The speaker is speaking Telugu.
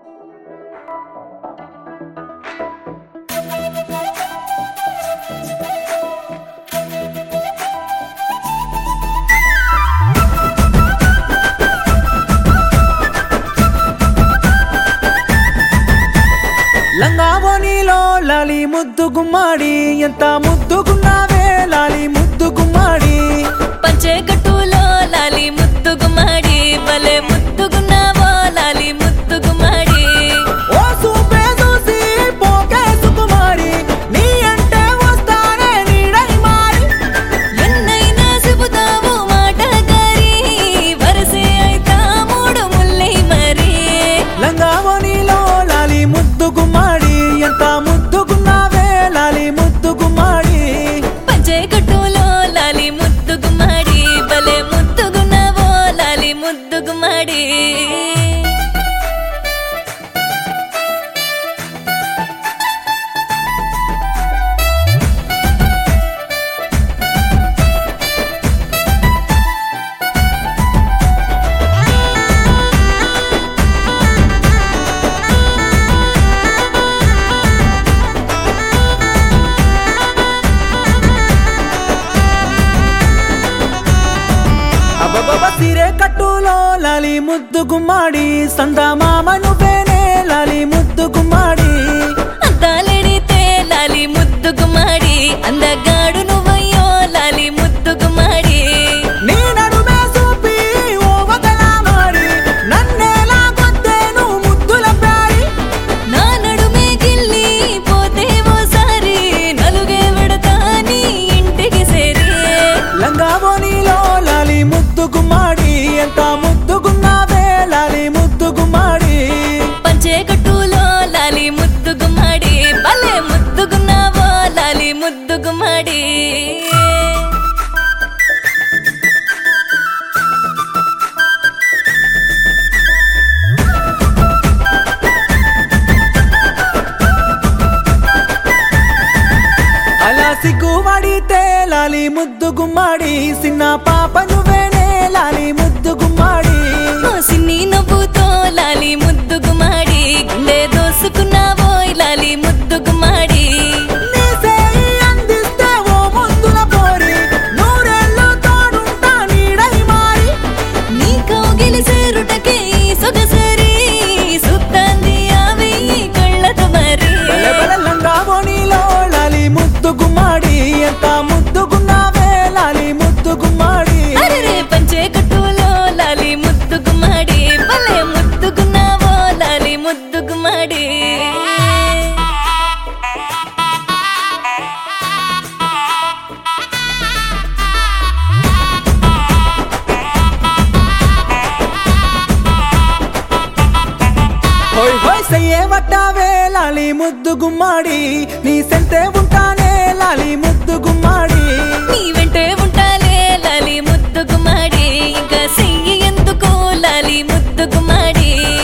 లంగావోనిలో లాలి ముద్దు గుమ్మాడి ఎంత ముద్దుగున్నావే లాలి ముద్దు గుమ్మాడి పంచేకట్టులో లాలి ముద్దు గుమ్మడి భలే ముద్దుగున్నావో లాలి ముద్దు గుమ్మడి ఓ సూపే చూసి పోకే సుకుమారి నీ అంటే వస్తానే నీడై మారి ఎన్నైనా చెబుతావు మాట గారి వరసే అయితా మూడు ముల్లై మరి లంగావోనిలో లాలి ముద్దు గుమ్మాడి ఎంత ముద్దుగున్నావే లాలి ముద్దు గుమ్మాడి పంచేకట్టులో లాలి ముద్దు గుమ్మడి భలే ముద్దుగున్నావో లాలి ముద్దు గుమ్మడి అబ్బబ్బబ్బ సిరే కట్టులో లాలి ముద్దు గుమ్మాడి సందమామ నువ్వేనే లాలి ముద్దు గుమ్మాడి అద్దాలెడితే లాలి ముద్దు గుమ్మడి అందగాడు నువ్వయ్యో లాలి ముద్దు గుమ్మడి నీ నడుమే చూపి ఓ వగలా మారి నన్నేలా కొత్తేను ముద్దుల ప్యారి నా నడుమే గిల్లి పోతే ఓసారి నలుగే విడతా నీ ఇంటికి సేరి లంగావోనిలో లాలి ముద్దు గుమ్మాడి ఎంత ముద్దుగున్నావే లాలి ముద్దు గుమ్మాడి పంచే కట్టులో లాలి ముద్దు గుమ్మడి భలే ముద్దుగున్నావో లాలి ముద్దు గుమ్మడి అలా సిగ్గుపడితే లాలి ముద్దు గుమ్మాడి చిన్న పాప నువ్వేనే లాలి ముద్దు గుమ్మాడి ఓ సిన్ని నవ్వుతో లాలి ముద్దు గుమ్మడి గుండె దోసుకున్నావో లాలి ముద్దు గుమ్మడి నీ సేయి అందిస్తే ఓ ముద్దుల పోరి నూరేళ్ళు తోడుంటా నీడై మారి నీ కౌగిలి సేరుటకే ఈ సొగసరి సుత్తాంది అవి కళ్ళతో మరి బలబలంగా బోనీలో లాలి ముద్దు గుమ్మాడి ఎంత ముద్దుగున్నావే లాలి ముద్దు గుమ్మాడి అరెరే పంచే కట్టులో లాలి ముద్దు గుమ్మడి భలే ముద్దుగున్నావో లాలి ముద్దు గుమ్మడి హోయ్ హోయ్ సయ్యే వట్టావే లాలి ముద్దు గుమ్మాడి నీ సెంతే ఉంటానే లాలి ముద్దు గుమ్మాడి నీ వెంటే ఉంటాలే లాలి ముద్దు గుమ్మడి ఇంకా చెయ్యి ఎందుకు లాలి ముద్దు గుమ్మడి